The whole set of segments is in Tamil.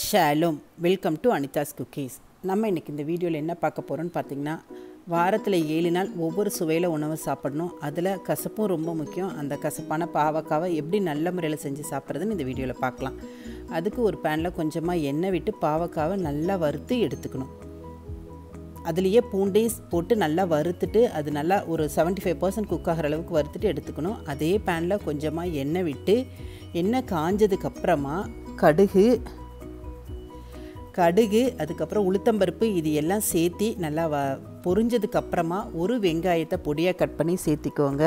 ஷாலும் வெல்கம் டு அனிதாஸ் குக்கீஸ் நம்ம இன்றைக்கி இந்த வீடியோவில் என்ன பார்க்க போகிறோம்னு பார்த்தீங்கன்னா வாரத்தில் ஏழு நாள் ஒவ்வொரு சுவையில் உணவு சாப்பிடணும் அதில் கசப்பும் ரொம்ப முக்கியம் அந்த கசப்பான பாவக்காவை எப்படி நல்ல முறையில் செஞ்சு சாப்பிட்றதுன்னு இந்த வீடியோவில் பார்க்கலாம் அதுக்கு ஒரு பேனில் கொஞ்சமாக எண்ணெய் விட்டு பாவக்காவை நல்லா வறுத்து எடுத்துக்கணும் அதுலேயே பூண்டே போட்டு நல்லா வறுத்துட்டு அது நல்லா ஒரு செவன்ட்டி ஃபைவ் பர்சன்ட் குக் ஆகிற அளவுக்கு வறுத்துட்டு எடுத்துக்கணும் அதே பேனில் கொஞ்சமாக எண்ணெய் விட்டு எண்ணெய் காஞ்சதுக்கப்புறமா கடுகு கடுகு அதுக்கப்புறம் உளுத்தம்பருப்பு இது எல்லாம் சேர்த்தி நல்லா வ பொரிஞ்சதுக்கப்புறமா ஒரு வெங்காயத்தை பொடியாக கட் பண்ணி சேர்த்திக்கோங்க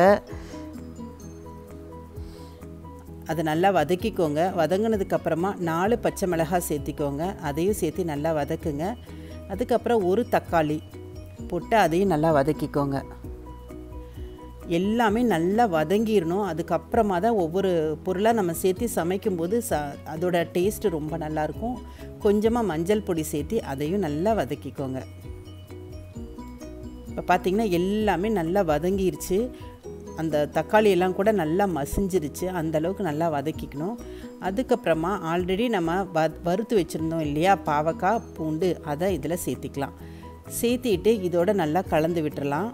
அதை நல்லா வதக்கிக்கோங்க வதங்கினதுக்கப்புறமா நாலு பச்சை மிளகாய் சேர்த்திக்கோங்க அதையும் சேர்த்து நல்லா வதக்குங்க அதுக்கப்புறம் ஒரு தக்காளி போட்டு அதையும் நல்லா வதக்கிக்கோங்க எல்லாமே நல்லா வதங்கிடணும் அதுக்கப்புறமா தான் ஒவ்வொரு பொருளாக நம்ம சேர்த்து சமைக்கும்போது ச அதோட டேஸ்ட்டு ரொம்ப நல்லாயிருக்கும் கொஞ்சமாக மஞ்சள் பொடி சேர்த்து அதையும் நல்லா வதக்கிக்கோங்க இப்போ பார்த்திங்கன்னா எல்லாமே நல்லா வதங்கிருச்சு அந்த தக்காளி எல்லாம் கூட நல்லா மசிஞ்சிருச்சு அந்தளவுக்கு நல்லா வதக்கிக்கணும் அதுக்கப்புறமா ஆல்ரெடி நம்ம வ வறுத்து வச்சுருந்தோம் இல்லையா பாவக்காய் பூண்டு அதை இதில் சேர்த்திக்கலாம் சேர்த்திட்டு இதோட நல்லா கலந்து விட்டுறலாம்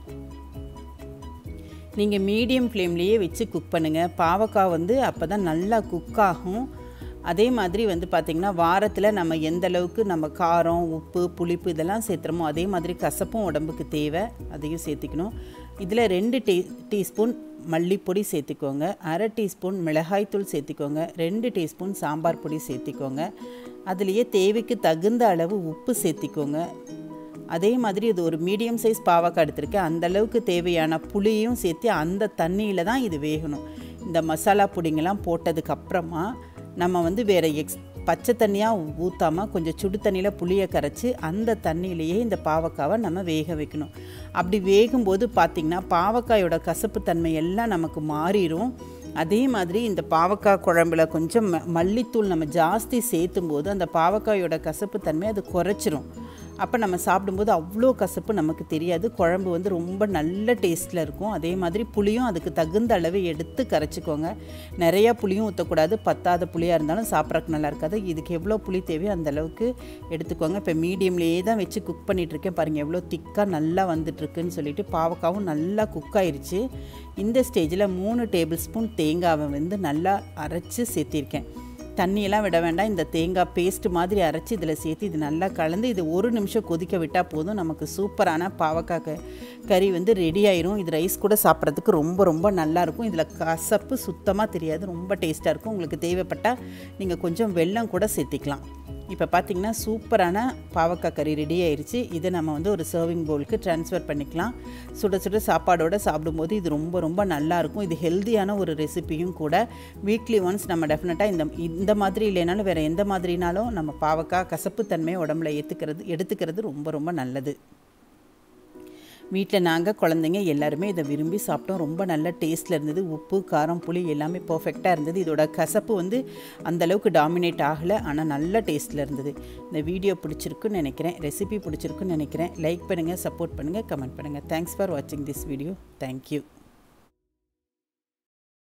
நீங்கள் மீடியம் ஃப்ளேம்லேயே வச்சு குக் பண்ணுங்கள் பாவக்காய் வந்து அப்போ தான் நல்லா குக் ஆகும் அதே மாதிரி வந்து பார்த்திங்கன்னா வாரத்தில் நம்ம எந்த அளவுக்கு நம்ம காரம் உப்பு புளிப்பு இதெல்லாம் சேர்த்துறோமோ அதே மாதிரி கசப்பும் உடம்புக்கு தேவை அதையும் சேர்த்திக்கணும் இதில் ரெண்டு டீ டீஸ்பூன் மல்லிப்பொடி சேர்த்துக்கோங்க அரை டீஸ்பூன் மிளகாய்த்தூள் சேர்த்துக்கோங்க ரெண்டு டீஸ்பூன் சாம்பார் பொடி சேர்த்திக்கோங்க அதுலேயே தேவைக்கு தகுந்த அளவு உப்பு சேர்த்திக்கோங்க அதே மாதிரி இது ஒரு மீடியம் சைஸ் பாவக்காய் எடுத்திருக்கேன் அந்தளவுக்கு தேவையான புளியும் சேர்த்து அந்த தண்ணியில் தான் இது வேகணும் இந்த மசாலா பொடிங்கெல்லாம் போட்டதுக்கப்புறமா நம்ம வந்து வேறு எக்ஸ் பச்சை தண்ணியாக ஊற்றாமல் கொஞ்சம் சுடு தண்ணியில் புளியை கரைச்சி அந்த தண்ணியிலையே இந்த பாவக்காவை நம்ம வேக வைக்கணும் அப்படி வேகும்போது பார்த்திங்கன்னா பாவக்காயோட கசப்பு தன்மை எல்லாம் நமக்கு மாறிடும் அதே மாதிரி இந்த பாவக்காய் குழம்புல கொஞ்சம் ம மல்லித்தூள் நம்ம ஜாஸ்தி சேர்த்தும் போது அந்த பாவக்காயோட கசப்பு தன்மை அது குறைச்சிரும் அப்போ நம்ம சாப்பிடும்போது அவ்வளோ கசப்பு நமக்கு தெரியாது குழம்பு வந்து ரொம்ப நல்ல டேஸ்ட்டில் இருக்கும் அதே மாதிரி புளியும் அதுக்கு தகுந்த அளவு எடுத்து கரைச்சிக்கோங்க நிறையா புளியும் ஊற்றக்கூடாது பத்தாத புளியாக இருந்தாலும் சாப்பிட்றதுக்கு நல்லா இருக்காது இதுக்கு எவ்வளோ புளி தேவையோ அந்த அளவுக்கு எடுத்துக்கோங்க இப்போ மீடியம்லேயே தான் வச்சு குக் பண்ணிகிட்ருக்கேன் பாருங்கள் எவ்வளோ திக்காக நல்லா வந்துட்டுருக்குன்னு சொல்லிட்டு பாவக்காவும் நல்லா குக் ஆயிடுச்சு இந்த ஸ்டேஜில் மூணு டேபிள் ஸ்பூன் தேங்காவை வந்து நல்லா அரைச்சி சேர்த்திருக்கேன் தண்ணியெல்லாம் விட வேண்டாம் இந்த தேங்காய் பேஸ்ட் மாதிரி அரைச்சி இதில் சேர்த்து இது நல்லா கலந்து இது ஒரு நிமிஷம் கொதிக்க விட்டால் போதும் நமக்கு சூப்பரான பாவக்காய் கறி வந்து ரெடி ஆயிரும் இது ரைஸ் கூட சாப்பிட்றதுக்கு ரொம்ப ரொம்ப நல்லாயிருக்கும் இதில் கசப்பு சுத்தமாக தெரியாது ரொம்ப டேஸ்ட்டாக இருக்கும் உங்களுக்கு தேவைப்பட்டால் நீங்கள் கொஞ்சம் வெல்லம் கூட சேர்த்திக்கலாம் இப்போ பார்த்திங்கன்னா சூப்பரான பாவக்காய் கறி ரெடி ஆயிடுச்சு இதை நம்ம வந்து ஒரு சர்விங் பவுலுக்கு ட்ரான்ஸ்ஃபர் பண்ணிக்கலாம் சுட சுட சாப்பாடோடு சாப்பிடும்போது இது ரொம்ப ரொம்ப நல்லாயிருக்கும் இது ஹெல்த்தியான ஒரு ரெசிபியும் கூட வீக்லி ஒன்ஸ் நம்ம டெஃபினட்டாக இந்த இந்த மாதிரி இல்லைனாலும் வேறு எந்த மாதிரினாலும் நம்ம பாவக்காய் கசப்பு தன்மையை உடம்புல ஏற்றுக்கிறது எடுத்துக்கிறது ரொம்ப ரொம்ப நல்லது வீட்டில் நாங்கள் குழந்தைங்க எல்லாருமே இதை விரும்பி சாப்பிட்டோம் ரொம்ப நல்ல டேஸ்ட்டில் இருந்தது உப்பு காரம் புளி எல்லாமே பர்ஃபெக்டாக இருந்தது இதோட கசப்பு வந்து அந்தளவுக்கு டாமினேட் ஆகலை ஆனால் நல்ல டேஸ்ட்டில் இருந்தது இந்த வீடியோ பிடிச்சிருக்குன்னு நினைக்கிறேன் ரெசிபி பிடிச்சிருக்குன்னு நினைக்கிறேன் லைக் பண்ணுங்கள் சப்போர்ட் பண்ணுங்கள் கமெண்ட் பண்ணுங்கள் தேங்க்ஸ் ஃபார் வாட்சிங் திஸ் வீடியோ தேங்க்யூ